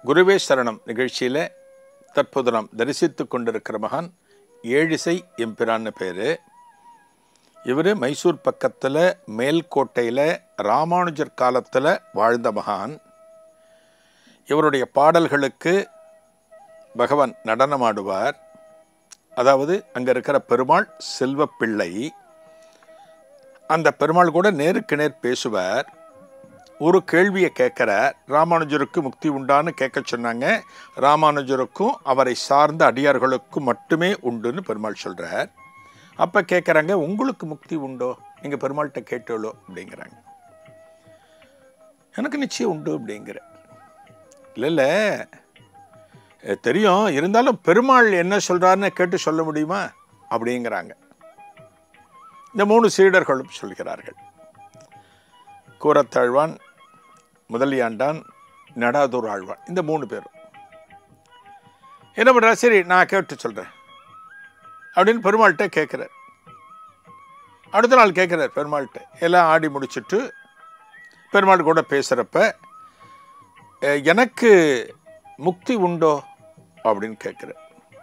குருவே சரணம் நிகழ்ச்சியில் தற்போது நாம் தரிசித்து கொண்டிருக்கிற மகான் ஏழிசை எம்பிரான்னு பேர் இவர் மைசூர் பக்கத்தில் மேல்கோட்டையில் ராமானுஜர் காலத்தில் வாழ்ந்த மகான் இவருடைய பாடல்களுக்கு பகவான் நடனமாடுவார் அதாவது அங்கே இருக்கிற பெருமாள் செல்வப்பிள்ளை அந்த பெருமாள் கூட நேருக்கு நேர் பேசுவார் ஒரு கேள்வியை கேட்குறார் ராமானுஜருக்கு முக்தி உண்டான்னு கேட்க சொன்னாங்க ராமானுஜருக்கும் அவரை சார்ந்த அடியார்களுக்கும் மட்டுமே உண்டுன்னு பெருமாள் சொல்கிறார் அப்போ கேட்குறாங்க உங்களுக்கு முக்தி உண்டோ நீங்கள் பெருமாள்கிட்ட கேட்டோளோ அப்படிங்கிறாங்க எனக்கு நிச்சயம் உண்டு அப்படிங்கிற இல்லை இல்லை அஹ் தெரியும் இருந்தாலும் பெருமாள் என்ன சொல்கிறாருன்னு கேட்டு சொல்ல முடியுமா அப்படிங்கிறாங்க இந்த மூணு சீடர்களும் சொல்கிறார்கள் கூரத்தாழ்வான் முதலியாண்டான் நடாதூர் ஆழ்வான் இந்த மூணு பேரும் என்ன பண்ணுறா சரி நான் கேட்டு சொல்கிறேன் அப்படின்னு பெருமாள்கிட்ட கேட்குறார் அடுத்த நாள் கேட்குறார் பெருமாள்கிட்ட எல்லாம் ஆடி முடிச்சுட்டு பெருமாள் கூட பேசுகிறப்ப "அஹ், எனக்கு முக்தி உண்டோ அப்படின்னு கேட்குறார்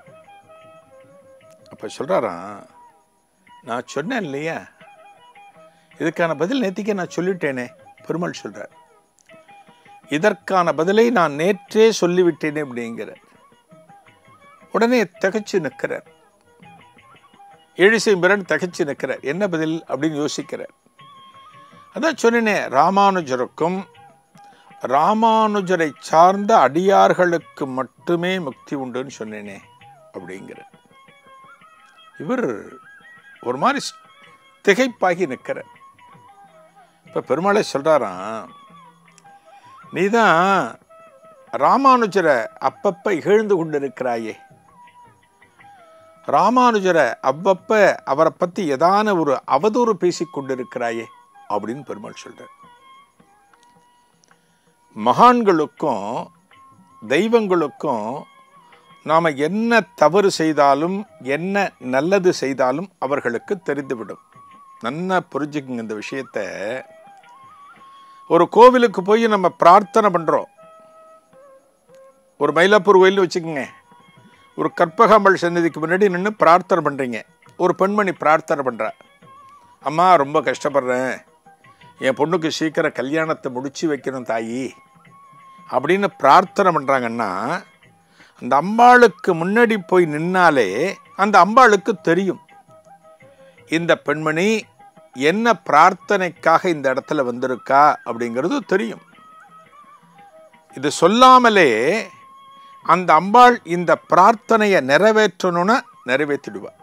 அப்போ சொல்கிறாராம் நான் சொன்னேன் இல்லையா இதுக்கான பதில் நேத்திக்கே நான் சொல்லிட்டேனே பெருமாள் சொல்றார் இதற்கான பதிலை நான் நேற்றே சொல்லிவிட்டேனே அப்படிங்கிறார் உடனே திகைச்சு நிற்கிறார் ஏழிசை பிறன் திகைச்சு நிற்கிறார் என்ன பதில் அப்படின்னு யோசிக்கிறார் அதான் சொன்னேனே ராமானுஜருக்கும் ராமானுஜரை சார்ந்த அடியார்களுக்கு மட்டுமே முக்தி உண்டுன்னு சொன்னேனே அப்படிங்கிறார் இவர் ஒரு மாதிரி திகைப்பாகி நிற்கிறார் இப்போ பெருமாளை சொல்கிறாராம் நீ தான் ராமானுஜரை அப்பப்ப இகழ்ந்து கொண்டிருக்கிறாயே ராமானுஜரை அவ்வப்ப அவரை பற்றி ஏதான ஒரு அவதூறு பேசி கொண்டிருக்கிறாயே அப்படின்னு பெருமாள் சொல்றார் மகான்களுக்கும் தெய்வங்களுக்கும் நாம் என்ன தவறு செய்தாலும் என்ன நல்லது செய்தாலும் அவர்களுக்கு தெரிந்துவிடும் நல்லா புரிஞ்சுக்குங்க இந்த விஷயத்த ஒரு கோவிலுக்கு போய் நம்ம பிரார்த்தனை பண்ணுறோம் ஒரு மயிலாப்பூர் கோயில் வச்சுக்கோங்க ஒரு கற்பகாம்பல் சன்னதிக்கு முன்னாடி நின்று பிரார்த்தனை பண்ணுறீங்க ஒரு பெண்மணி பிரார்த்தனை பண்ணுறா அம்மா ரொம்ப கஷ்டப்படுறேன் என் பொண்ணுக்கு சீக்கிரம் கல்யாணத்தை முடிச்சு வைக்கணும் தாயி அப்படின்னு பிரார்த்தனை பண்ணுறாங்கன்னா அந்த அம்பாளுக்கு முன்னாடி போய் நின்னாலே அந்த அம்பாளுக்கு தெரியும் இந்த பெண்மணி என்ன பிரார்த்தனைக்காக இந்த இடத்துல வந்திருக்கா அப்படிங்கிறது தெரியும் இது சொல்லாமலே அந்த அம்பாள் இந்த பிரார்த்தனையை நிறைவேற்றணும்னா நிறைவேற்றிடுவா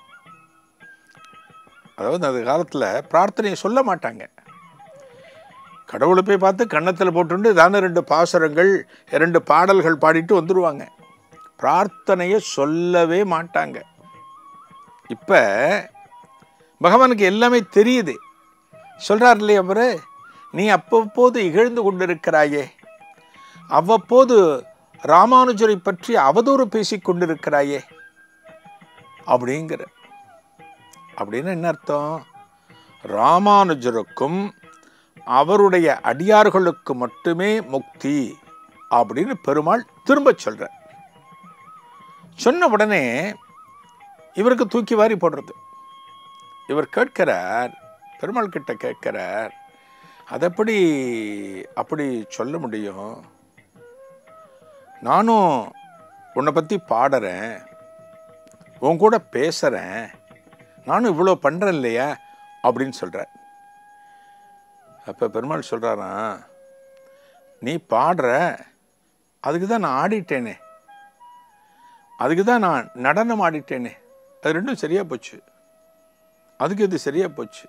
அதாவது அந்த காலத்தில் பிரார்த்தனையை சொல்ல மாட்டாங்க கடவுளை போய் பார்த்து கன்னத்தில் போட்டுண்டு தானே ரெண்டு பாசுரங்கள் ரெண்டு பாடல்கள் பாடிட்டு வந்துடுவாங்க பிரார்த்தனையை சொல்லவே மாட்டாங்க இப்போ பகவானுக்கு எல்லாமே தெரியுது சொல்கிறார் இல்லையா அவரு நீ அப்பப்போது இகழ்ந்து கொண்டிருக்கிறாயே அவ்வப்போது ராமானுஜரை பற்றி அவதூறு பேசிக் கொண்டிருக்கிறாயே அப்படிங்கிற அப்படின்னு என்ன அர்த்தம் ராமானுஜருக்கும் அவருடைய அடியார்களுக்கு மட்டுமே முக்தி அப்படின்னு பெருமாள் திரும்ப சொல்றார் சொன்ன உடனே இவருக்கு தூக்கி வாரி போடுறது இவர் கேட்கிறார் பெருமாள் கிட்ட கேட்கிறார் அதப்படி அப்படி சொல்ல முடியும் நானும் உன்னை பற்றி பாடுறேன் உன் கூட பேசுகிறேன் நானும் இவ்வளோ பண்ணுறேன் இல்லையா அப்படின்னு சொல்கிறார் அப்போ பெருமாள் சொல்கிறாராம் நீ பாடுற அதுக்கு தான் நான் ஆடிட்டேனே அதுக்கு தான் நான் நடனம் ஆடிட்டேனே அது ரெண்டும் சரியாக போச்சு அதுக்கு இது சரியாக போச்சு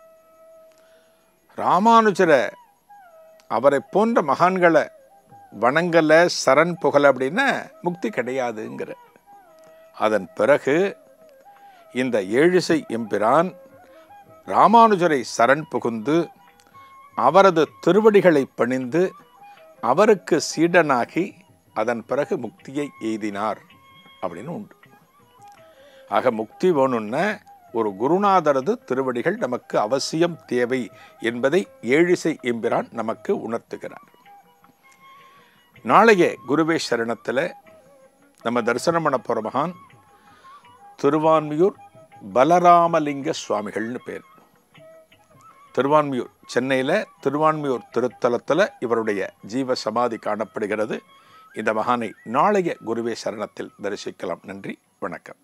ராமானுஜரை அவரை போன்ற மகான்களை வணங்கலை சரண் புகழ அப்படின்னா முக்தி கிடையாதுங்கிற அதன் பிறகு இந்த ஏழிசை எம்பிரான் ராமானுஜரை சரண் புகுந்து அவரது திருவடிகளை பணிந்து அவருக்கு சீடனாகி அதன் பிறகு முக்தியை எய்தினார் அப்படின்னு உண்டு ஆக முக்தி வேணும்னா ஒரு குருநாதரது திருவடிகள் நமக்கு அவசியம் தேவை என்பதை ஏழிசை எம்பிரான் நமக்கு உணர்த்துகிறார் நாளைய குருவே சரணத்தில் நம்ம தரிசனம் பண்ண போகிற மகான் திருவான்மியூர் பலராமலிங்க சுவாமிகள்னு பேர் திருவான்மியூர் சென்னையில் திருவான்மியூர் திருத்தலத்தில் இவருடைய ஜீவ சமாதி காணப்படுகிறது இந்த மகானை நாளைய குருவே சரணத்தில் தரிசிக்கலாம் நன்றி வணக்கம்